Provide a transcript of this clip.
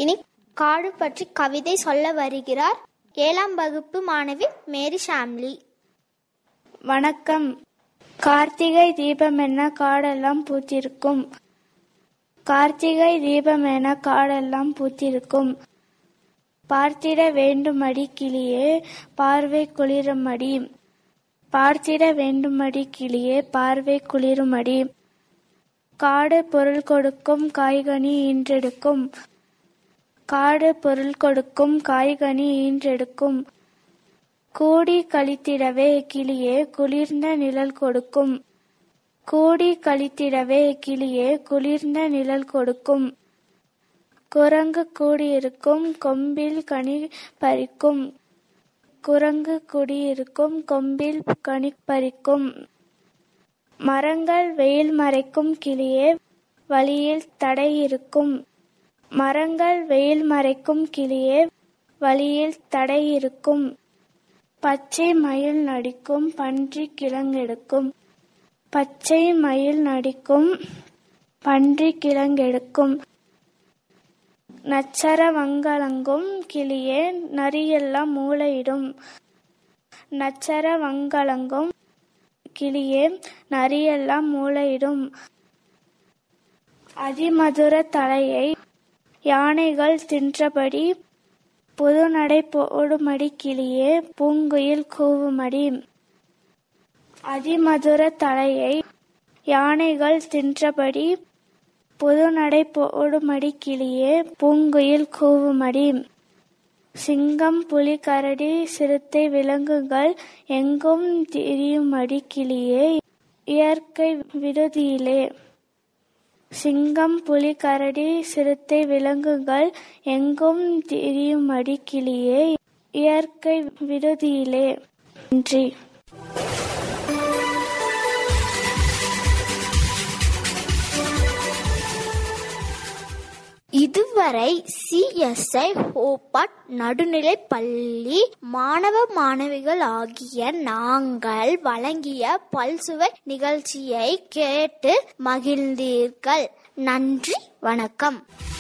இனி காடு பற்றி கவிதை சொல்ல வருகிறார் ஏழாம் வகுப்பு மாணவி மேரி ஷாம்லி வணக்கம் கார்த்திகை தீபம் என காடெல்லாம் பூத்திருக்கும் கார்த்திகை தீபம் என காடெல்லாம் பூத்திருக்கும் பார்த்திட வேண்டுமடி கிளியே பார்வை குளிருமடி பார்த்திட வேண்டுமடி கிளியே பார்வை குளிருமடி காடு பொருள் கொடுக்கும் காய்கனி ஈன்றெடுக்கும் காடு பொருள் கொடுக்கும் காய்கனி ஈன்றெடுக்கும் கூடி கழித்திடவே கிளியே குளிர்ந்த நிழல் கொடுக்கும் கூடி கழித்திடவே கிளியே குளிர்ந்த நிழல் கொடுக்கும் குரங்கு கூடியிருக்கும் கொம்பில் கனி பறிக்கும் குரங்கு குடியிருக்கும் கொம்பில் கனி பறிக்கும் மரங்கள் வெயில் மறைக்கும் கிளியே வழியில் தடை இருக்கும் மரங்கள் வெயில் மறைக்கும் கிளியே வழியில் தடை இருக்கும் பச்சை மயில் நடிக்கும் பன்றி கிழங்கெடுக்கும் பச்சை மயில் நடிக்கும் பன்றி கிழங்கெடுக்கும் நச்சர வங்கலங்கும் கிளியே நரியெல்லாம் மூளையிடும் நச்சர வங்கலங்கும் கிளியே நரியெல்லாம் மூளையிடும் அதிமதுர தலையை யானைகள் தின்றபடி புதுநடை போடுமடி கிளியே பூங்குயில் கூவுமடி அதிமதுர தலையை யானைகள் தின்றபடி புதுநடை போடுமடி கிளியே பூங்குயில் கூவுமடி சிங்கம் புலி கரடி சிறுத்தை விலங்குகள் எங்கும் திரியுமடி கிளியே இயற்கை விடுதியிலே சிங்கம் புலி கரடி சிறுத்தை விலங்குகள் எங்கும் திரியுமடி கிளியே இயற்கை விடுதியிலே நன்றி இதுவரை சிஎஸ்ஐ ஹோபாட் நடுநிலை பள்ளி மாணவ மாணவிகள் ஆகிய நாங்கள் வழங்கிய பல்சுவை நிகழ்ச்சியை கேட்டு மகிழ்ந்தீர்கள் நன்றி வணக்கம்